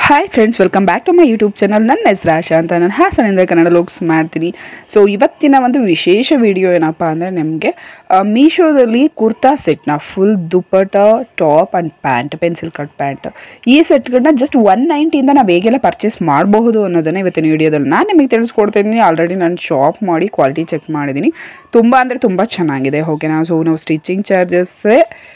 hi friends welcome back to my YouTube channel ನನ್ನ ಹೆಸರು ಆಶಾ ಅಂತ ನಾನು ಹಾಸನಿಂದ ಕನ್ನಡ ಲೋಕ್ಸ್ ಮಾಡ್ತೀನಿ ಸೊ ಇವತ್ತಿನ ಒಂದು ವಿಶೇಷ ವಿಡಿಯೋ ಏನಪ್ಪ ಅಂದರೆ ನಿಮಗೆ ಮೀಶೋದಲ್ಲಿ ಕುರ್ತಾ ಸೆಟ್ನ full dupatta top and pant pencil cut pant ಈ ಸೆಟ್ಗಳನ್ನ ಜಸ್ಟ್ ಒನ್ ನೈಂಟಿಯಿಂದ ನಾವು ಹೇಗೆಲ್ಲ ಪರ್ಚೇಸ್ ಮಾಡಬಹುದು ಅನ್ನೋದನ್ನ ಇವತ್ತಿನ ವಿಡಿಯೋದಲ್ಲಿ ನಾನು ನಿಮಗೆ ತಿಳಿಸ್ಕೊಡ್ತಾ ಇದ್ದೀನಿ ಆಲ್ರೆಡಿ ನಾನು ಶಾಪ್ ಮಾಡಿ ಕ್ವಾಲಿಟಿ ಚೆಕ್ ಮಾಡಿದ್ದೀನಿ ತುಂಬ ಅಂದರೆ ತುಂಬ ಚೆನ್ನಾಗಿದೆ ಓಕೆನಾ ಸೊ ನಾವು ಸ್ಟಿಚಿಂಗ್ ಚಾರ್ಜಸ್ಸೇ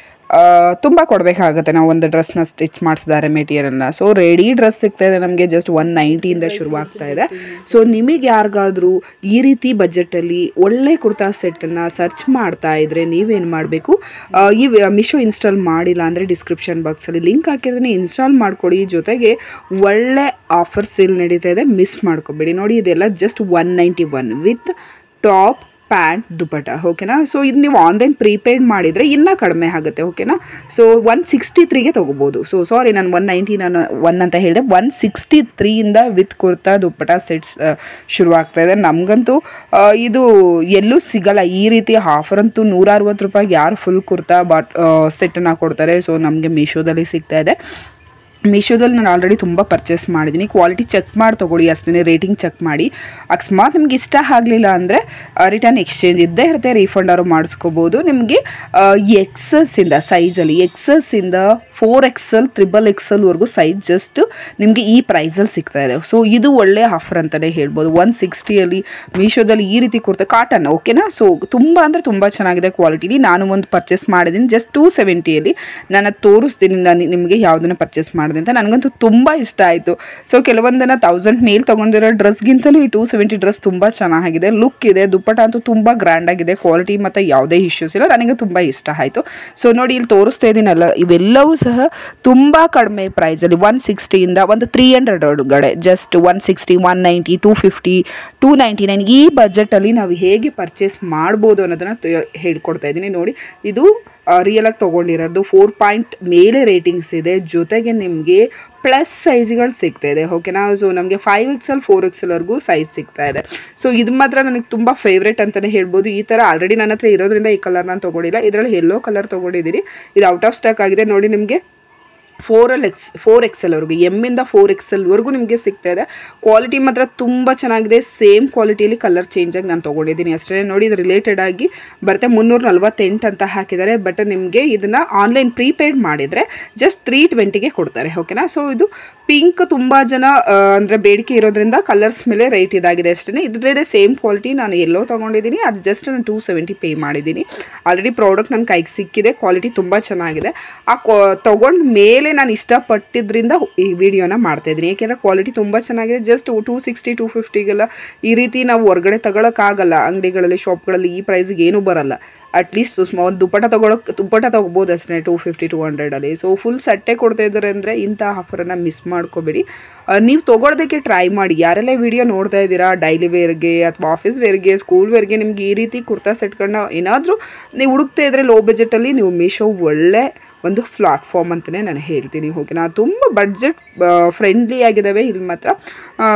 ತುಂಬ ಕೊಡಬೇಕಾಗುತ್ತೆ ನಾವು ಒಂದು ಡ್ರೆಸ್ನ ಸ್ಟಿಚ್ ಮಾಡಿಸಿದ್ದಾರೆ ಮೆಟೀರಿಯಲ್ನ ಸೊ ರೆಡಿ ಡ್ರೆಸ್ ಸಿಗ್ತಾ ಇದೆ ನಮಗೆ ಜಸ್ಟ್ ಒನ್ ನೈಂಟಿಯಿಂದ ಶುರುವಾಗ್ತಾ ಇದೆ ಸೊ ನಿಮಗೆ ಯಾರಿಗಾದ್ರೂ ಈ ರೀತಿ ಬಜೆಟಲ್ಲಿ ಒಳ್ಳೆ ಕುರ್ತಾ ಸೆಟ್ಟನ್ನು ಸರ್ಚ್ ಮಾಡ್ತಾ ಇದ್ರೆ ನೀವೇನು ಮಾಡಬೇಕು ಈ ಮಿಶೋ ಇನ್ಸ್ಟಾಲ್ ಮಾಡಿಲ್ಲ ಅಂದರೆ ಡಿಸ್ಕ್ರಿಪ್ಷನ್ ಬಾಕ್ಸಲ್ಲಿ ಲಿಂಕ್ ಹಾಕಿದ್ರೆ ಇನ್ಸ್ಟಾಲ್ ಮಾಡ್ಕೊಳ್ಳಿ ಜೊತೆಗೆ ಒಳ್ಳೆ ಆಫರ್ ಸೇಲ್ ನಡೀತಾ ಇದೆ ಮಿಸ್ ಮಾಡ್ಕೊಬೇಡಿ ನೋಡಿ ಇದೆಲ್ಲ just one ninety one with top pant dupatta ಓಕೆನಾ ಸೊ ಇದು ನೀವು ಆನ್ಲೈನ್ ಪ್ರೀಪೇಯ್ಡ್ ಮಾಡಿದರೆ ಇನ್ನೂ ಕಡಿಮೆ ಆಗುತ್ತೆ ಓಕೆನಾ ಸೊ ಒನ್ ಸಿಕ್ಸ್ಟಿ ತ್ರೀಗೆ ತೊಗೋಬೋದು ಸೊ ಸಾರಿ ನಾನು ಒನ್ ನೈಂಟಿ ನಾನು ಒನ್ ಅಂತ ಹೇಳಿದೆ ಒನ್ ಸಿಕ್ಸ್ಟಿ ತ್ರೀಯಿಂದ ವಿತ್ ಕುರ್ತಾ ದುಪ್ಪಟ ಸೆಟ್ಸ್ ಶುರುವಾಗ್ತಾ ಇದೆ ನಮಗಂತೂ ಆ, ಇದು ಎಲ್ಲೂ ಸಿಗಲ್ಲ ಈ ರೀತಿ ಆಫರ್ ಅಂತೂ ನೂರ ಅರವತ್ತು ರೂಪಾಯಿಗೆ ಯಾರು ಫುಲ್ ಕುರ್ತಾ ಬಾಟ್ ಸೆಟ್ಟನ್ನು ಕೊಡ್ತಾರೆ ಸೊ ನಮಗೆ ಮೀಶೋದಲ್ಲಿ ಸಿಗ್ತಾ ಇದೆ ಮೀಶೋದಲ್ಲಿ ನಾನು ಆಲ್ರೆಡಿ ತುಂಬ ಪರ್ಚೇಸ್ ಮಾಡಿದ್ದೀನಿ ಕ್ವಾಲಿಟಿ ಚೆಕ್ ಮಾಡಿ ತೊಗೊಳ್ಳಿ ಅಷ್ಟೇ ರೇಟಿಂಗ್ ಚೆಕ್ ಮಾಡಿ ಅಕಸ್ಮಾತ್ ನಿಮ್ಗೆ ಇಷ್ಟ ಆಗಲಿಲ್ಲ ಅಂದರೆ ರಿಟರ್ನ್ ಎಕ್ಸ್ಚೇಂಜ್ ಇದ್ದೇ ಇರುತ್ತೆ ರೀಫಂಡ್ ಅವರು ಮಾಡಿಸ್ಕೋಬೋದು ನಿಮಗೆ ಎಕ್ಸಸ್ಸಿಂದ ಸೈಜಲ್ಲಿ ಎಕ್ಸಸ್ಸಿಂದ ಫೋರ್ ಎಕ್ಸಲ್ ತ್ರಿಬಲ್ ಎಕ್ಸಲ್ವರೆಗೂ ಸೈಜ್ ಜಸ್ಟ್ ನಿಮಗೆ ಈ ಪ್ರೈಸಲ್ಲಿ ಸಿಗ್ತಾ ಇದೆ ಸೊ ಇದು ಒಳ್ಳೆ ಆಫರ್ ಅಂತಲೇ ಹೇಳ್ಬೋದು ಒನ್ ಸಿಕ್ಸ್ಟಿಯಲ್ಲಿ ಮೀಶೋದಲ್ಲಿ ಈ ರೀತಿ ಕುರ್ತಾ ಕಾಟನ್ ಓಕೆನಾ ಸೊ ತುಂಬ ಅಂದರೆ ತುಂಬ ಚೆನ್ನಾಗಿದೆ ಕ್ವಾಲಿಟಿಲಿ ನಾನು ಒಂದು ಪರ್ಚೇಸ್ ಮಾಡಿದ್ದೀನಿ ಜಸ್ಟ್ ಟೂ ಸೆವೆಂಟಿಯಲ್ಲಿ ನಾನು ಅದು ತೋರಿಸ್ತೀನಿ ನಾನು ನಿಮಗೆ ಯಾವುದನ್ನು ಪರ್ಚೇಸ್ ಮಾಡಿದೆ ಅಂತ ನನಗಂತೂ ತುಂಬ ಇಷ್ಟ ಆಯಿತು ಸೊ ಕೆಲವೊಂದನ್ನು ತೌಸಂಡ್ ಮೇಲ್ ತೊಗೊಂಡಿರೋ ಡ್ರೆಸ್ಗಿಂತಲೂ ಈ ಟೂ ಸೆವೆಂಟಿ ಡ್ರೆಸ್ ತುಂಬ ಚೆನ್ನಾಗಿದೆ ಲುಕ್ ಇದೆ ದುಪ್ಪಟ ಅಂತೂ ತುಂಬ ಗ್ರ್ಯಾಂಡ್ ಆಗಿದೆ ಕ್ವಾಲಿಟಿ ಮತ್ತು ಯಾವುದೇ ಇಶ್ಯೂಸ್ ಇಲ್ಲ ನನಗೆ ತುಂಬ ಇಷ್ಟ ಆಯಿತು ಸೊ ನೋಡಿ ಇಲ್ಲಿ ತೋರಿಸ್ತಾ ಇದ್ದೀನಲ್ಲ ಇವೆಲ್ಲವೂ ಸಹ ತುಂಬ ಕಡಿಮೆ ಪ್ರೈಸಲ್ಲಿ ಒನ್ ಸಿಕ್ಸ್ಟಿಯಿಂದ ಒಂದು ತ್ರೀ ಹಂಡ್ರೆಡ್ ಒಳಗಡೆ just one sixty one ninety two fifty two ninety nine ಈ ಬಜೆಟಲ್ಲಿ ನಾವು ಹೇಗೆ ಪರ್ಚೇಸ್ ಮಾಡ್ಬೋದು ಅನ್ನೋದನ್ನು ತ- ಹೇಳ್ಕೊಡ್ತಾ ಇದ್ದೀನಿ ನೋಡಿ ಇದು ರಿಯಲ್ ಆಗಿ ತೊಗೊಂಡಿರೋದು ಫೋರ್ ಪಾಯಿಂಟ್ ಮೇಲೆ ರೇಟಿಂಗ್ಸ್ ಇದೆ ಜೊತೆಗೆ ನಿಮಗೆ ಪ್ಲಸ್ ಸೈಜ್ಗಳು ಸಿಗ್ತಾ ಇದೆ ಓಕೆನಾ ಸೊ ನಮಗೆ ಫೈವ್ ಎಕ್ಸಲ್ ಫೋರ್ ಎಕ್ಸಲ್ವರೆಗೂ ಸೈಜ್ ಸಿಗ್ತಾ ಇದೆ ಸೊ ಇದು ಮಾತ್ರ ನನಗೆ ತುಂಬ ಫೇವ್ರೇಟ್ ಅಂತಲೇ ಹೇಳ್ಬೋದು ಈ ಥರ ಆಲ್ರೆಡಿ ನನ್ನ ಹತ್ರ ಇರೋದ್ರಿಂದ ಈ ಕಲರ್ ನಾನು ತೊಗೊಂಡಿಲ್ಲ ಇದರಲ್ಲಿ ಎಲ್ಲೋ ಕಲರ್ ತೊಗೊಂಡಿದ್ದೀನಿ ಇದು ಔಟ್ ಆಫ್ ಸ್ಟಾಕ್ ಆಗಿದೆ ನೋಡಿ ನಿಮಗೆ ಫೋರಲ್ಲಿ ಎಕ್ಸ್ ಫೋರ್ ಎಕ್ಸೆಲ್ವರೆಗೂ ಎಮ್ಮಿಂದ ಫೋರ್ ಎಕ್ಸೆಲ್ವರೆಗೂ ನಿಮಗೆ ಸಿಗ್ತಾ ಇದೆ ಕ್ವಾಲಿಟಿ ಮಾತ್ರ ತುಂಬ ಚೆನ್ನಾಗಿದೆ ಸೇಮ್ ಕ್ವಾಲಿಟಿಯಲ್ಲಿ ಕಲರ್ ಚೇಂಜಾಗಿ ನಾನು ತೊಗೊಂಡಿದ್ದೀನಿ ಅಷ್ಟೇ ನೋಡಿ ಇದು ರಿಲೇಟೆಡ್ ಆಗಿ ಬರುತ್ತೆ ಮುನ್ನೂರ ನಲ್ವತ್ತೆಂಟು ಅಂತ ಹಾಕಿದ್ದಾರೆ ಬಟ್ ನಿಮಗೆ ಇದನ್ನು ಆನ್ಲೈನ್ ಪ್ರೀಪೇಯ್ಡ್ ಮಾಡಿದರೆ ಜಸ್ಟ್ ತ್ರೀ ಟ್ವೆಂಟಿಗೆ ಕೊಡ್ತಾರೆ ಓಕೆನಾ ಸೊ ಇದು ಪಿಂಕ್ ತುಂಬ ಜನ ಅಂದರೆ ಬೇಡಿಕೆ ಇರೋದ್ರಿಂದ ಕಲರ್ಸ್ ಮೇಲೆ ರೇಟ್ ಇದಾಗಿದೆ ಅಷ್ಟೇ ಇದ್ರದ್ದೇ ಸೇಮ್ ಕ್ವಾಲಿಟಿ ನಾನು ಎಲ್ಲೋ ತೊಗೊಂಡಿದ್ದೀನಿ ಅದು ಜಸ್ಟ್ ನಾನು ಟೂ ಸೆವೆಂಟಿ ಪೇ ಮಾಡಿದ್ದೀನಿ ಆಲ್ರೆಡಿ ಪ್ರಾಡಕ್ಟ್ ನನ್ನ ಕೈಗೆ ಸಿಕ್ಕಿದೆ ಕ್ವಾಲಿಟಿ ತುಂಬ ಚೆನ್ನಾಗಿದೆ ಆ ತೊಗೊಂಡ ಮೇಲೆ ನಾನು ಇಷ್ಟಪಟ್ಟಿದ್ರಿಂದ ಈ ವಿಡಿಯೋನ ಮಾಡ್ತಾಯಿದ್ದೀನಿ ಯಾಕೆಂದರೆ ಕ್ವಾಲಿಟಿ ತುಂಬ ಚೆನ್ನಾಗಿದೆ ಜಸ್ಟ್ ಟೂ ಸಿಕ್ಸ್ಟಿ ಟೂ ಫಿಫ್ಟಿಗೆಲ್ಲ ಈ ರೀತಿ ನಾವು ಹೊರಗಡೆ ತಗೊಳಕ್ಕಾಗಲ್ಲ ಅಂಗಡಿಗಳಲ್ಲಿ ಶಾಪ್ಗಳಲ್ಲಿ ಈ ಪ್ರೈಸ್ಗೆ ಏನೂ ಬರಲ್ಲ ಅಟ್ಲೀಸ್ಟ್ ಒಂದು ದುಪ್ಪಟ ತೊಗೊಳಕ್ಕೆ ದುಪ್ಪಟ ತೊಗೋಬೋದು ಅಷ್ಟೇ ಟೂ ಫಿಫ್ಟಿ ಟೂ ಹಂಡ್ರೆಡಲ್ಲಿ ಸೊ ಫುಲ್ ಸಟ್ಟೆ ಕೊಡ್ತಾ ಇದ್ದಾರೆ ಅಂದರೆ ಇಂಥ ಆಫರನ್ನು ಮಿಸ್ ಮಾಡ್ಕೋಬೇಡಿ ನೀವು ತೊಗೊಳೋದಕ್ಕೆ ಟ್ರೈ ಮಾಡಿ ಯಾರೆಲ್ಲ ವಿಡಿಯೋ ನೋಡ್ತಾ ಇದ್ದೀರಾ ಡೈಲಿ ವೇರ್ಗೆ ಅಥವಾ ಆಫೀಸ್ ವೇರ್ಗೆ ಸ್ಕೂಲ್ ವೇರ್ಗೆ ನಿಮ್ಗೆ ಈ ರೀತಿ ಕುರ್ತಾ ಸೆಟ್ಗಳನ್ನ ಏನಾದರೂ ನೀವು ಹುಡುಕ್ತಾ ಇದ್ದರೆ ಲೋ ಬಜೆಟಲ್ಲಿ ನೀವು ಮೀಶೋ ಒಳ್ಳೆ ಒಂದು ಪ್ಲಾಟ್ಫಾರ್ಮ್ ಅಂತಲೇ ನಾನು ಹೇಳ್ತೀನಿ ಓಕೆನಾ ತುಂಬ ಬಡ್ಜೆಟ್ ಫ್ರೆಂಡ್ಲಿ ಆಗಿದ್ದಾವೆ ಇಲ್ಲಿ ಮಾತ್ರ ಆ,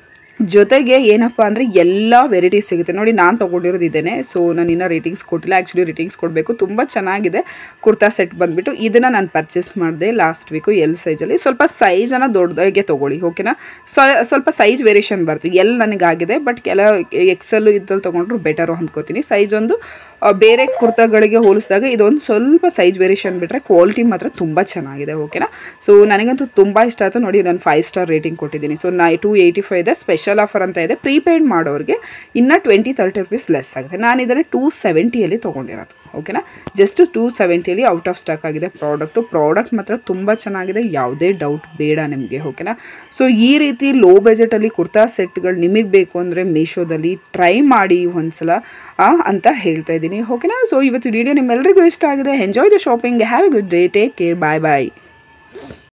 ಜೊತೆಗೆ ಏನಪ್ಪ ಅಂದರೆ ಎಲ್ಲ ವೆರೈಟೀಸ್ ಸಿಗುತ್ತೆ ನೋಡಿ ನಾನು ತೊಗೊಂಡಿರೋದು ಇದೇನೆ ಸೊ ನಾನು ಇನ್ನೂ ರೇಟಿಂಗ್ಸ್ ಕೊಟ್ಟಿಲ್ಲ ಆ್ಯಕ್ಚುಲಿ ರೇಟಿಂಗ್ಸ್ ಕೊಡಬೇಕು ತುಂಬ ಚೆನ್ನಾಗಿದೆ ಕುರ್ತಾ ಸೆಟ್ ಬಂದುಬಿಟ್ಟು ಇದನ್ನು ನಾನು ಪರ್ಚೇಸ್ ಮಾಡಿದೆ ಲಾಸ್ಟ್ ವೀಕು ಎಲ್ ಸೈಜಲ್ಲಿ ಸ್ವಲ್ಪ ಸೈಜನ್ನು ದೊಡ್ಡದಾಗೆ ತೊಗೊಳ್ಳಿ ಓಕೆನಾ ಸ- ಸ್ವಲ್ಪ ಸೈಜ್ ವೇರಿಯೇಷನ್ ಬರುತ್ತೆ ಎಲ್ ನನಗಾಗಿದೆ ಬಟ್ ಕೆಲ ಎಕ್ಸೆಲ್ಲು ಇದ್ದಲ್ಲಿ ತೊಗೊಂಡ್ರು ಬೆಟರು ಅಂದ್ಕೋತೀನಿ ಸೈಜ್ ಒಂದು ಆ, ಬೇರೆ ಕುರ್ತಾಗಳಿಗೆ ಹೋಲಿಸಿದಾಗ ಇದೊಂದು ಸ್ವಲ್ಪ ಸೈಜ್ ವೇರಿಯೇಷನ್ ಬಿಟ್ಟರೆ ಕ್ವಾಲಿಟಿ ಮಾತ್ರ ತುಂಬ ಚೆನ್ನಾಗಿದೆ ಓಕೆನಾ ಸೊ ನನಗಂತೂ ತುಂಬ ಇಷ್ಟ ಆಯಿತು ನೋಡಿ ನಾನು ಫೈವ್ ಸ್ಟಾರ್ ರೇಟಿಂಗ್ ಕೊಟ್ಟಿದ್ದೀನಿ ಸೊ ನೈ ಟು ಏಯ್ಟಿ ಫೈವ್ ಇದೆ ಸ್ಪೆಷಲ್ ಆಫರ್ ಅಂತ ಇದೆ ಪ್ರೀಪೇಯ್ಡ್ ಮಾಡೋರಿಗೆ ಇನ್ನೂ ಟ್ವೆಂಟಿ ತರ್ಟಿ ರುಪೀಸ್ ಲೆಸ್ ಆಗುತ್ತೆ ನಾನು ಇದನ್ನು ಟೂ ಸೆವೆಂಟಿಯಲ್ಲಿ ತೊಗೊಂಡಿರೋದು ಓಕೆನಾ ಜಸ್ಟ್ ಟೂ ಸೆವೆಂಟಿಯಲ್ಲಿ ಔಟ್ ಆಫ್ ಸ್ಟಾಕ್ ಆಗಿದೆ ಪ್ರಾಡಕ್ಟು ಪ್ರಾಡಕ್ಟ್ ಮಾತ್ರ ತುಂಬ ಚೆನ್ನಾಗಿದೆ ಯಾವುದೇ ಡೌಟ್ ಬೇಡ ನಿಮಗೆ ಓಕೆನಾ ಸೊ ಈ ರೀತಿ ಲೋ ಬಜೆಟಲ್ಲಿ ಕುರ್ತಾ ಸೆಟ್ಗಳು ನಿಮಗೆ ಬೇಕು ಅಂದರೆ ಮೀಶೋದಲ್ಲಿ ಟ್ರೈ ಮಾಡಿ ಒಂದ್ಸಲ ಆ, ಅಂತ ಹೇಳ್ತಾ ಇದ್ದೀನಿ ಓಕೆನಾ ಸೊ ಇವತ್ತು ವಿಡಿಯೋ ನಿಮ್ಮೆಲ್ಲರಿಗೂ ಇಷ್ಟ ಆಗಿದೆ enjoy the shopping have a good day take care bye bye